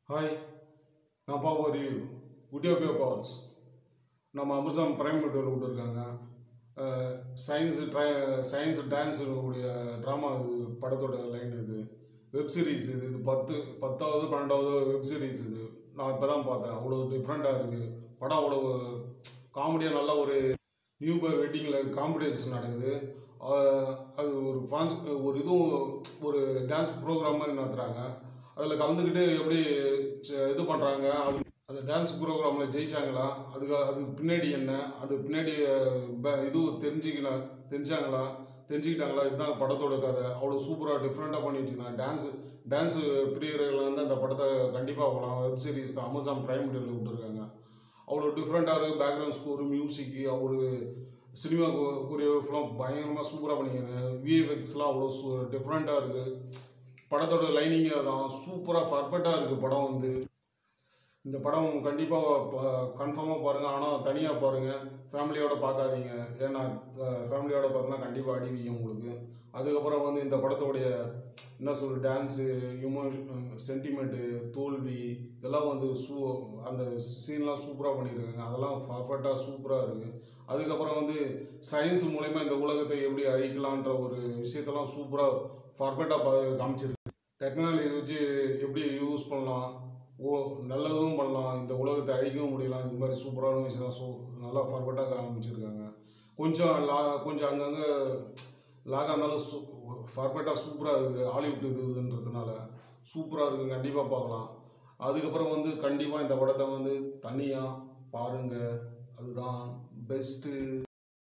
hi நான் பார்க்க review உட்டியோபியோ கால்ஸ் நம்ம அமேசான் பிரைம் வீடியோவில் விட்டுருக்காங்க சயின்ஸ் ட்ரை சயின்ஸ் டான்ஸ் உடைய ட்ராமா இது படத்தோட லைன் இது வெப் சீரிஸ் இது இது பத்து பத்தாவது பன்னெண்டாவது வெப் சீரிஸ் இது நான் இப்போ தான் பார்த்தேன் அவ்வளோ டிஃப்ரெண்ட்டாக இருக்குது படம் அவ்வளோ காமெடியாக நல்ல ஒரு நியூ பர் வெட்டிங்கில் காம்படிஷன் நடக்குது அஹ் அது ஒரு ஃபான்ஸ் ஒரு இதுவும் ஒரு டான்ஸ் ப்ரோக்ராம் மாதிரி நடத்துகிறாங்க அதில் கலந்துக்கிட்டு எப்படி ச- இது பண்ணுறாங்க அது அந்த டான்ஸ் ப்ரோக்ராமில் ஜெயிச்சாங்களா அதுக்கு அதுக்கு பின்னாடி என்ன அது பின்னாடி அஹ், ப- இது தெரிஞ்சுக்கணும் தெரிஞ்சாங்களா தெரிஞ்சுக்கிட்டாங்களா இதுதான் படத்தோட கதை அவ்வளோ சூப்பராக டிஃப்ரெண்ட்டாக பண்ணி வச்சுருந்தாங்க டான்ஸு டான்ஸு பிரியர்கள் வந்து அந்த படத்தை கண்டிப்பாக போகலாம் வெப் சீரிஸ் தான் அமேசான் பிரைம் வீடியோவில் விட்டுருக்காங்க அவ்வளோ டிஃப்ரெண்ட்டாக இருக்குது பேக்ரவுண்ட் ஸ்கோரு மியூசிக்கு ஒரு சினிமா கொரியோகிராஃப்லாம் பயங்கரமாக சூப்பராக பண்ணியிருக்காங்க விஎஃப்எக்ஸ்லாம் அவ்வளோ சூ டிஃப்ரெண்ட்டாக இருக்குது படத்தோட லைனிங் தான் சூப்பராக பர்ஃபெக்டாக இருக்குது படம் வந்து இந்த படம் கண்டிப்பாக கன்ஃபார்மாக பாருங்கள் ஆனால் தனியாக பாருங்கள் ஃபேமிலியோட பார்க்காதீங்க ஏன்னா ஃபேமிலியோட பார்த்தோன்னா கண்டிப்பாக அடிவீங்க உங்களுக்கு அதுக்கப்புறம் வந்து இந்த படத்தோடைய என்ன சொல் டான்ஸு இமோஷன் சென்டிமெண்ட்டு தோல்வி இதெல்லாம் வந்து சூ அந்த சீன்லாம் சூப்பராக பண்ணியிருக்காங்க அதெல்லாம் பர்ஃபெக்டாக சூப்பராக இருக்குது அதுக்கப்புறம் வந்து சயின்ஸ் மூலயமா இந்த உலகத்தை எப்படி அழிக்கலான்ற ஒரு விஷயத்தெல்லாம் சூப்பராக பர்ஃபெக்டாக காமிச்சிருக்கு டெக்னாலஜி வச்சு எப்படி யூஸ் பண்ணலாம் ஓ நல்லதும் பண்ணலாம் இந்த உலகத்தை அழிக்கவும் முடியலாம் இந்த மாதிரி சூப்பரான விஷயம் சூ நல்லா பர்ஃபெக்டாக காமிச்சிருக்காங்க கொஞ்சம் லா கொஞ்சம் அங்கங்கே லாகாக இருந்தாலும் சூ பர்ஃபெக்டாக சூப்பராக இருக்குது ஹாலிவுட் இதுன்றதுனால சூப்பராக இருக்குது கண்டிப்பாக பார்க்கலாம் அதுக்கப்புறம் வந்து கண்டிப்பாக இந்த படத்தை வந்து தனியாக பாருங்கள் அதுதான் பெஸ்ட்டு